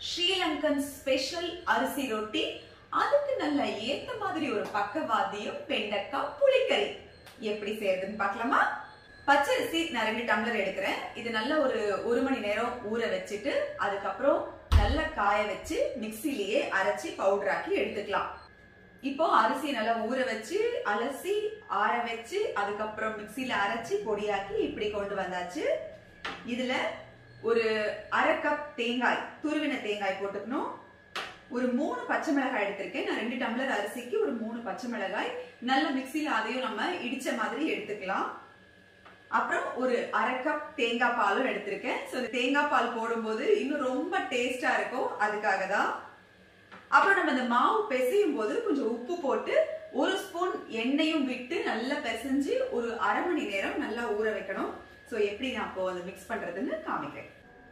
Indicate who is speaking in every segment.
Speaker 1: Sri Lankan special அரிசி ரொட்டி அதுக்கு நல்ல ஏத்த மாதிரி ஒரு பக்கவாதியம் வெண்டைக்காய் புளிக்கறி எப்படி செய்யறதுன்னு பார்க்கலாமா பச்சரிசி நான் ரெண்டு டம்ளர் எடுக்கிறேன் இது நல்ல ஒரு ஒரு மணி நேரம் ஊற வச்சுட்டு அதுக்கப்புறம் நல்லா காய வச்சு மிக்சிலேயே அரைச்சி பவுடர் ஆக்கி எடுத்துக்கலாம் இப்போ அரிசி நல்லா ஊற வச்சு அலசி ஆற வச்சு அதுக்கப்புறம் மிக்சியில அரைச்சி பொடியாக்கி இப்படி கொண்டு வந்தாச்சு இதுல ஒரு அரை கப் தேங்காய் துருவின தேங்காய் போட்டுக்கணும் ஒரு மூணு பச்சை மிளகாய் எடுத்திருக்கேன் நான் ரெண்டு டம்ளர் அரிசிக்கு ஒரு மூணு பச்சை மிளகாய் நல்ல மிக்சியில அதையும் நம்ம இடிச்ச மாதிரி எடுத்துக்கலாம் அப்புறம் ஒரு அரை கப் தேங்காய் பாலும் எடுத்திருக்கேன் ஸோ தேங்காய் பால் போடும்போது இன்னும் ரொம்ப டேஸ்டா இருக்கும் அதுக்காக தான் அப்புறம் நம்ம இந்த மாவு பிசையும் போது கொஞ்சம் உப்பு போட்டு ஒரு ஸ்பூன் எண்ணெயும் விட்டு நல்லா பிசைஞ்சு ஒரு அரை மணி நேரம் நல்லா ஊற வைக்கணும் ஸோ எப்படி நான் இப்போ அதை மிக்ஸ் பண்றதுன்னு காமிக்கிறேன்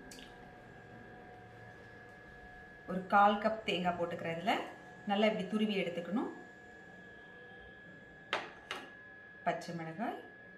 Speaker 1: ஒரு கால் கப் தேங்காய் போட்டுக்கிறேன் இதுல நல்லா இப்படி துருவி எடுத்துக்கணும் பச்சை மிளகாய்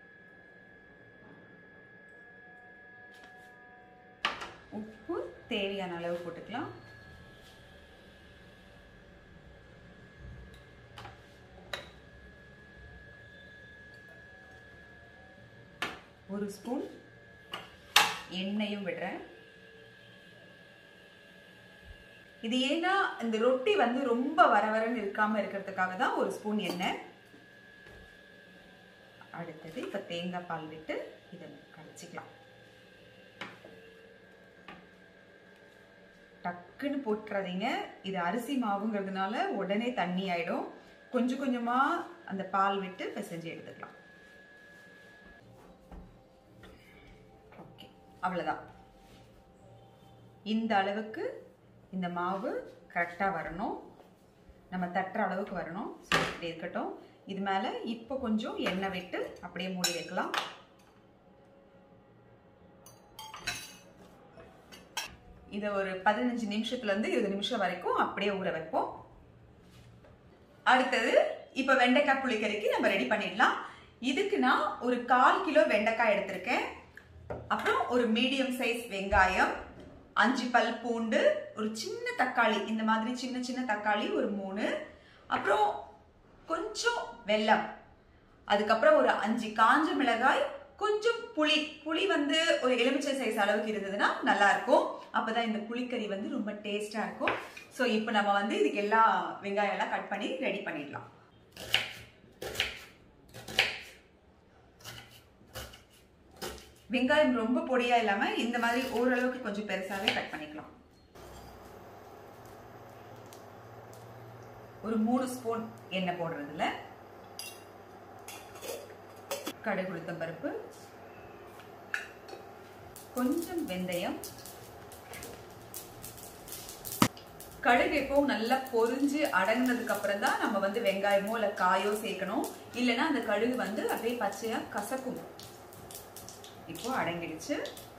Speaker 1: உப்பு தேவையான அளவு போட்டுக்கலாம் ஒரு ஸ்பூன் எண்ணெயும் விடுறேன் இது ஏன்னா இந்த ரொட்டி வந்து ரொம்ப வரவரன்னு இருக்காம இருக்கிறதுக்காக தான் ஒரு ஸ்பூன் எண்ணெய் அடுத்தது இப்ப தேங்காய் பால் விட்டு இதை கரைச்சிக்கலாம் டக்குன்னு போட்டுறாதீங்க இது அரிசி மாவுங்கிறதுனால உடனே தண்ணி ஆயிடும் கொஞ்சம் கொஞ்சமா அந்த பால் விட்டு பிசைஞ்சு எடுத்துக்கலாம் ஓகே அவ்வளோதான் இந்த அளவுக்கு இந்த மாவு கரெக்டாக வரணும் நம்ம தட்டுற அளவுக்கு வரணும் ஸோ இப்படி இருக்கட்டும் இது மேலே இப்போ கொஞ்சம் எண்ணெய் விட்டு அப்படியே மூடி வைக்கலாம் இதை ஒரு பதினஞ்சு நிமிஷத்துலேருந்து இருபது நிமிஷம் வரைக்கும் அப்படியே ஊற வைப்போம் அடுத்தது இப்போ வெண்டைக்காய் புளிக்கறிக்கு நம்ம ரெடி பண்ணிடலாம் இதுக்கு நான் ஒரு கால் கிலோ வெண்டைக்காய் எடுத்திருக்கேன் அப்புறம் ஒரு மீடியம் சைஸ் வெங்காயம் அஞ்சு பல் பூண்டு ஒரு சின்ன தக்காளி இந்த மாதிரி சின்ன சின்ன தக்காளி ஒரு மூணு அப்புறம் கொஞ்சம் வெல்லம் அதுக்கப்புறம் ஒரு அஞ்சு காஞ்ச மிளகாய் கொஞ்சம் புளி புளி வந்து ஒரு எலுமிச்சை சைஸ் அளவுக்கு இருந்ததுன்னா நல்லா இருக்கும் அப்பதான் இந்த புளிக்கறி வந்து ரொம்ப டேஸ்டா இருக்கும் ஸோ இப்போ நம்ம வந்து இதுக்கு எல்லா வெங்காயம் எல்லாம் கட் பண்ணி ரெடி பண்ணிடலாம் வெங்காயம் ரொம்ப பொடியா இல்லாம இந்த மாதிரி ஓரளவுக்கு கொஞ்சம் பெருசாவே கட் பண்ணிக்கலாம் ஒரு மூணு ஸ்பூன் எண்ணெய் போடுறதுல கடுகு உளுத்தம் பருப்பு கொஞ்சம் வெந்தயம் கடுகு எப்பவும் நல்லா பொரிஞ்சு அடங்கினதுக்கு அப்புறம் தான் நம்ம வந்து வெங்காயமோ இல்ல காயோ சேர்க்கணும் இல்லைன்னா அந்த கடுகு வந்து அப்படியே பச்சையா கசக்கும் இப்போ அடங்கிடுச்சு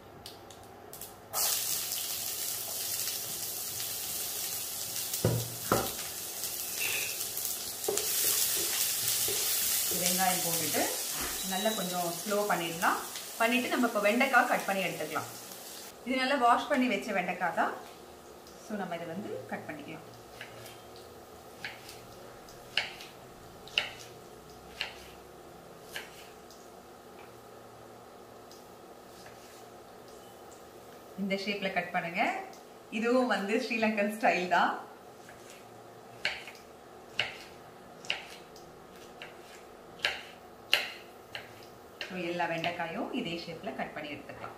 Speaker 1: வெங்காயம் போட்டுட்டு நல்லா கொஞ்சம் ஸ்லோ பண்ணிடலாம் பண்ணிட்டு நம்ம இப்போ வெண்டைக்காய் கட் பண்ணி எடுத்துக்கலாம் இது நல்லா வாஷ் பண்ணி வச்ச வெண்டைக்காய் தான் ஸோ நம்ம இதை வந்து கட் பண்ணிக்கலாம் இந்த ஷேப்ல கட் பண்ணுங்க இதுவும் வந்து ஸ்ரீலங்கன் ஸ்டைல் தான் எல்லா வெண்டைக்காயும் இதே ஷேப்ல கட் பண்ணி எடுத்துக்கலாம்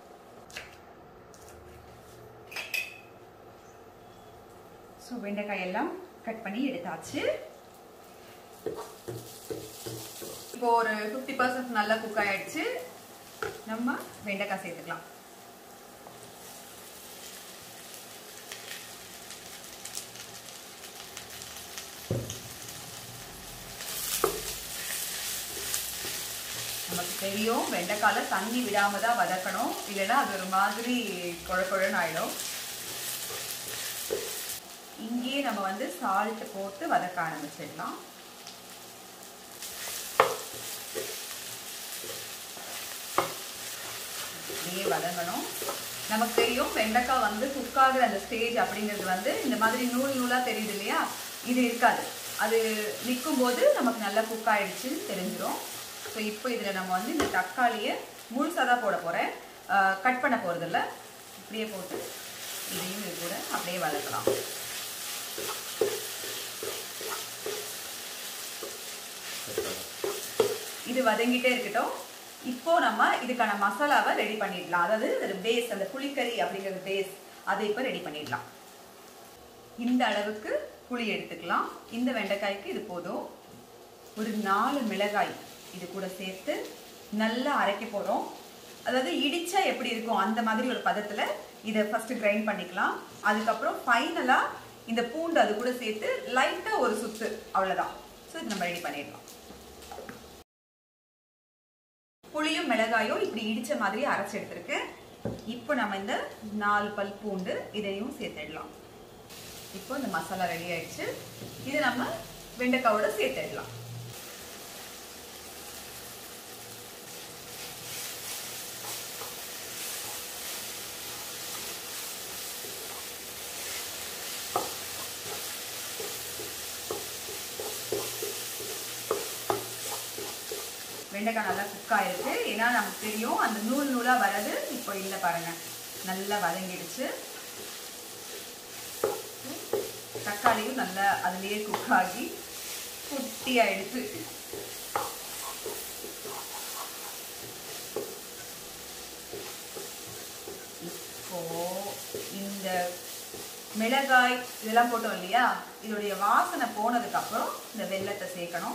Speaker 1: ஸோ வெண்டைக்காய் எல்லாம் கட் பண்ணி எடுத்தாச்சு இப்போ ஒரு ஃபிஃப்டி பர்சன்ட் நல்லா குக் ஆயிடுச்சு நம்ம வெண்டைக்காய் சேர்த்துக்கலாம் நமக்கு தெரியும் வெண்டைக்கால தண்ணி விடாம தான் வதக்கணும் இல்லைன்னா அது ஒரு மாதிரி குழ குழன்னு ஆயிடும் இங்கேயே நம்ம வந்து சால்ட் போட்டு வதக்க ஆரம்பிச்சிடலாம் அப்படியே வதங்கணும் நமக்கு தெரியும் வெண்டைக்காய் வந்து குக் ஆகுற அந்த ஸ்டேஜ் அப்படிங்கிறது வந்து இந்த மாதிரி நூல் நூலாக தெரியுது இல்லையா இது இருக்காது அது நிற்கும் போது நமக்கு நல்லா குக் ஆயிடுச்சுன்னு தெரிஞ்சிடும் ஸோ இப்போ இதில் நம்ம வந்து இந்த தக்காளியை முழுசாக தான் போட போகிறேன் கட் பண்ண போகிறதில்ல இப்படியே போட்டு இதையும் இது கூட அப்படியே வதக்கலாம் இது வதங்கிட்டே இருக்கட்டும் இப்போ நம்ம இதுக்கான மசாலாவை ரெடி பண்ணிடலாம் அதாவது பேஸ் அந்த புளிக்கறி அப்படிங்கிற பேஸ் அதை இப்போ ரெடி பண்ணிடலாம் இந்த அளவுக்கு புளி எடுத்துக்கலாம் இந்த வெண்டைக்காய்க்கு இது போதும் ஒரு நாலு மிளகாய் இது கூட சேர்த்து நல்லா அரைக்க போகிறோம் அதாவது இடிச்சா எப்படி இருக்கும் அந்த மாதிரி ஒரு பதத்தில் இதை ஃபர்ஸ்ட் கிரைண்ட் பண்ணிக்கலாம் அதுக்கப்புறம் ஃபைனலாக இந்த பூண்டு அது கூட சேர்த்து லைட்டாக ஒரு சுத்து அவ்வளோதான் ஸோ இது நம்ம ரெடி பண்ணிடலாம் புளியும் மிளகாயும் இப்படி இடிச்ச மாதிரி அரைச்சு எடுத்திருக்கேன் இப்போ நம்ம இந்த நாலு பல் பூண்டு இதையும் சேர்த்துடலாம் இப்போ இந்த மசாலா ரெடி ஆயிடுச்சு இது நம்ம வெண்டைக்காவோட சேர்த்துடலாம் வெண்டைக்காய் நல்லா குக் ஆயிருக்கு ஏன்னா நமக்கு தெரியும் அந்த நூல் நூலாக வர்றது இப்போ இல்லை பாருங்க நல்லா வதங்கிடுச்சு தக்காளியும் நல்லா அதுலேயே குக் ஆகி குட்டி ஆயிடுச்சு இப்போ இந்த மிளகாய் இதெல்லாம் போட்டோம் இல்லையா இதோடைய வாசனை போனதுக்கு அப்புறம் இந்த வெள்ளத்தை சேர்க்கணும்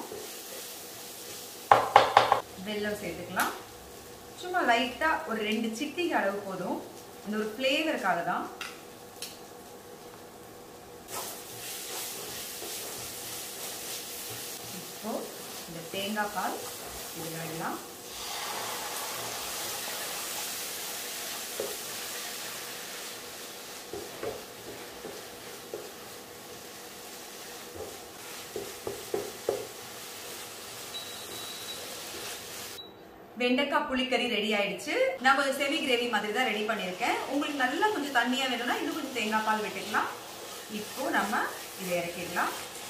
Speaker 1: வெல்லம் சேர்த்துக்கலாம் சும்மா லைட்டாக ஒரு ரெண்டு சிட்டிக்கு அளவு போதும் இந்த ஒரு ஃப்ளேவருக்காக தான் இப்போ இந்த தேங்காய் பால் இதில் விடலாம் வெண்டைக்காய் புளிக்கறி ரெடி ஆயிடுச்சு நான் கொஞ்சம் செமி கிரேவி மாதிரி தான் ரெடி பண்ணியிருக்கேன் உங்களுக்கு நல்லா கொஞ்சம் தண்ணியாக வேணும்னா இன்னும் கொஞ்சம் தேங்காய் பால் விட்டுக்கலாம் இப்போ நம்ம இதை இறக்கிடலாம்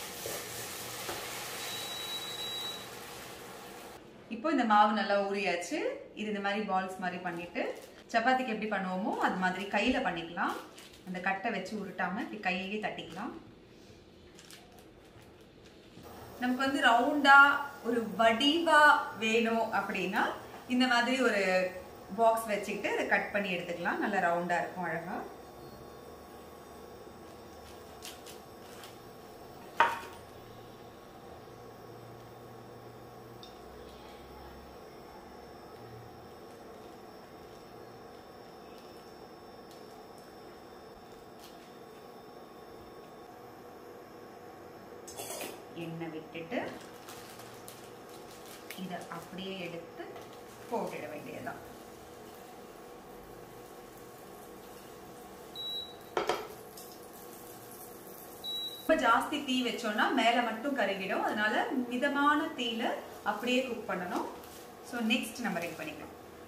Speaker 1: இப்போ இந்த மாவு நல்லா ஊறியாச்சு இது இந்த மாதிரி பால்ஸ் மாதிரி பண்ணிட்டு சப்பாத்திக்கு எப்படி பண்ணுவோமோ அது மாதிரி கையில பண்ணிக்கலாம் அந்த கட்டை வச்சு உருட்டாம இப்படி கையிலேயே தட்டிக்கலாம் நமக்கு வந்து ரவுண்டா ஒரு வடிவா வேணும் அப்படின்னா இந்த மாதிரி ஒரு பாக்ஸ் வச்சுக்கிட்டு அதை கட் பண்ணி எடுத்துக்கலாம் நல்லா ரவுண்டா இருக்கும் அழகா எண்ணெய் விட்டுட்டு இதை அப்படியே எடுத்து போட்டுட வேண்டியதுதான் ரொம்ப ஜாஸ்தி தீ வச்சோம்னா மேல மட்டும் கருகிடும் அதனால மிதமான தீல அப்படியே குக் பண்ணணும் ஸோ நெக்ஸ்ட் நம்ம ரெடி பண்ணிக்கலாம்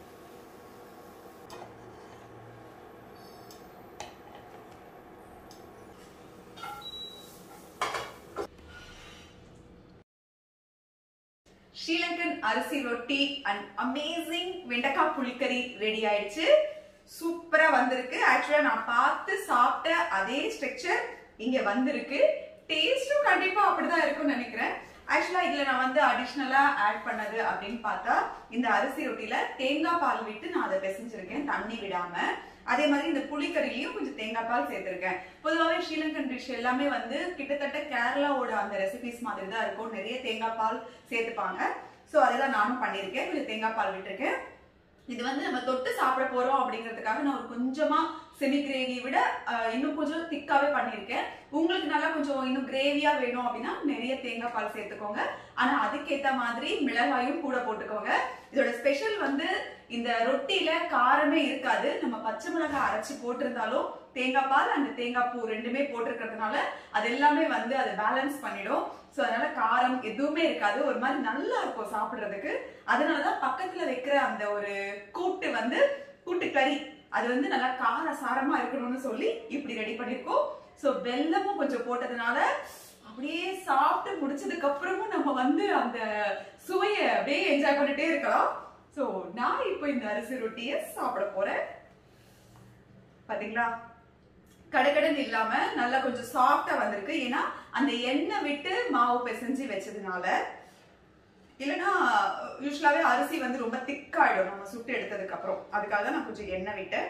Speaker 1: ஸ்ரீலங்கன் அரிசி ரொட்டி அண்ட் அமேசிங் வெண்டைக்காய் புளிக்கறி ரெடி ஆயிடுச்சு சூப்பரா வந்திருக்கு ஆக்சுவலா நான் பார்த்து சாப்பிட்ட அதே ஸ்ட்ரக்சர் இங்க வந்திருக்கு டேஸ்டும் கண்டிப்பா அப்படிதான் இருக்கும்னு நினைக்கிறேன் ஆக்சுவலா இதுல நான் வந்து அடிஷ்னலா ஆட் பண்ணது அப்படின்னு பார்த்தா இந்த அரிசி ரொட்டில தேங்காய் பால் விட்டு நான் அதை பிசைஞ்சிருக்கேன் தண்ணி விடாம அதே மாதிரி இந்த புளிக்கறிலையும் கொஞ்சம் தேங்காய் பால் சேர்த்திருக்கேன் பொதுவாகவே ஸ்ரீலங்கன் டிஷ் எல்லாமே வந்து கிட்டத்தட்ட கேரளாவோட அந்த ரெசிபிஸ் மாதிரி தான் இருக்கும் நிறைய தேங்காய் பால் சேர்த்துப்பாங்க ஸோ அதெல்லாம் நானும் பண்ணியிருக்கேன் கொஞ்சம் தேங்காய் பால் விட்டுருக்கேன் இது வந்து நம்ம தொட்டு சாப்பிட போறோம் அப்படிங்கிறதுக்காக நான் ஒரு கொஞ்சமா செமி கிரேவி விட அஹ், இன்னும் கொஞ்சம் திக்காவே பண்ணியிருக்கேன் உங்களுக்கு நல்லா கொஞ்சம் இன்னும் கிரேவியா வேணும் அப்படின்னா நிறைய தேங்காய் பால் சேர்த்துக்கோங்க ஆனா அதுக்கேத்த மாதிரி மிளகாயும் கூட போட்டுக்கோங்க இதோட ஸ்பெஷல் வந்து இந்த ரொட்டியில காரமே இருக்காது நம்ம பச்சை மிளகாய் அரைச்சு போட்டிருந்தாலும் தேங்காய் பால் அண்ட் தேங்காய் பூ ரெண்டுமே போட்டிருக்கிறதுனால அது எல்லாமே வந்து அதை பேலன்ஸ் பண்ணிடும் ஸோ அதனால காரம் எதுவுமே இருக்காது ஒரு மாதிரி நல்லா இருக்கும் சாப்பிடுறதுக்கு அதனாலதான் பக்கத்துல வைக்கிற அந்த ஒரு கூட்டு வந்து கூட்டு கறி அது வந்து நல்லா கார சாரமா இருக்கணும்னு சொல்லி இப்படி ரெடி பண்ணிருக்கோம் சோ வெல்லமும் கொஞ்சம் போட்டதுனால அப்படியே சாப்பிட்டு முடிச்சதுக்கு அப்புறமும் நம்ம வந்து அந்த சுவையை அப்படியே என்ஜாய் பண்ணிட்டே இருக்கலாம் சோ நான் இப்போ இந்த அரிசி ரொட்டியை சாப்பிட போறேன் பாத்தீங்களா கடகடன் இல்லாம நல்லா கொஞ்சம் சாஃப்டா வந்திருக்கு ஏன்னா அந்த எண்ணெய் விட்டு மாவு பிசைஞ்சு வச்சதுனால இல்லைன்னா யூஸ்வலாவே அரிசி வந்து ரொம்ப திக்காயிடும் நம்ம சுட்டு எடுத்ததுக்கு அப்புறம் அதுக்காக தான் நான் கொஞ்சம் எண்ணெய் விட்டேன்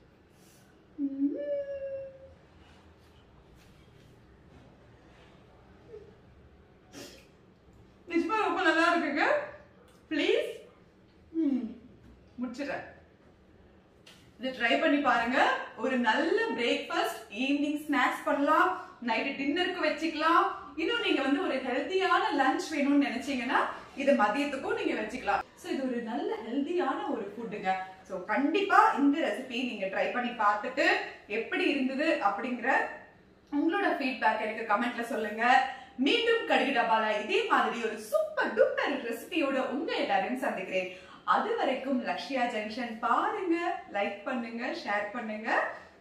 Speaker 1: நிஜமா ரொம்ப நல்லா இருக்குங்க ப்ளீஸ் முடிச்சிடுறேன் இதை ட்ரை பண்ணி பாருங்க ஒரு நல்ல பிரேக்ஃபாஸ்ட் ஈவினிங் ஸ்நாக்ஸ் பண்ணலாம் நைட்டு டின்னருக்கு வச்சுக்கலாம் இன்னும் நீங்க வந்து ஒரு ஹெல்த்தியான லஞ்ச் வேணும்னு நினைச்சீங்கன்னா இது மதியத்துக்கும் நீங்க வச்சுக்கலாம் சோ இது ஒரு நல்ல ஹெல்த்தியான ஒரு ஃபுட்டுங்க சோ கண்டிப்பா இந்த ரெசிபி நீங்க ட்ரை பண்ணி பார்த்துட்டு எப்படி இருந்தது அப்படிங்கிற உங்களோட ஃபீட்பேக் எனக்கு கமெண்ட்ல சொல்லுங்க மீண்டும் கடுகு டபால இதே மாதிரி ஒரு சூப்பர் டூப்பர் ரெசிபியோட உங்க எல்லாரையும் சந்திக்கிறேன் அது வரைக்கும் லக்ஷ்யா ஜங்ஷன் பாருங்க லைக் பண்ணுங்க ஷேர் பண்ணுங்க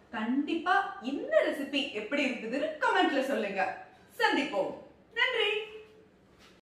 Speaker 1: கண்டிப்பா இந்த ரெசிபி எப்படி இருந்ததுன்னு கமெண்ட்ல சொல்லுங்க சந்திப்போம் நன்றி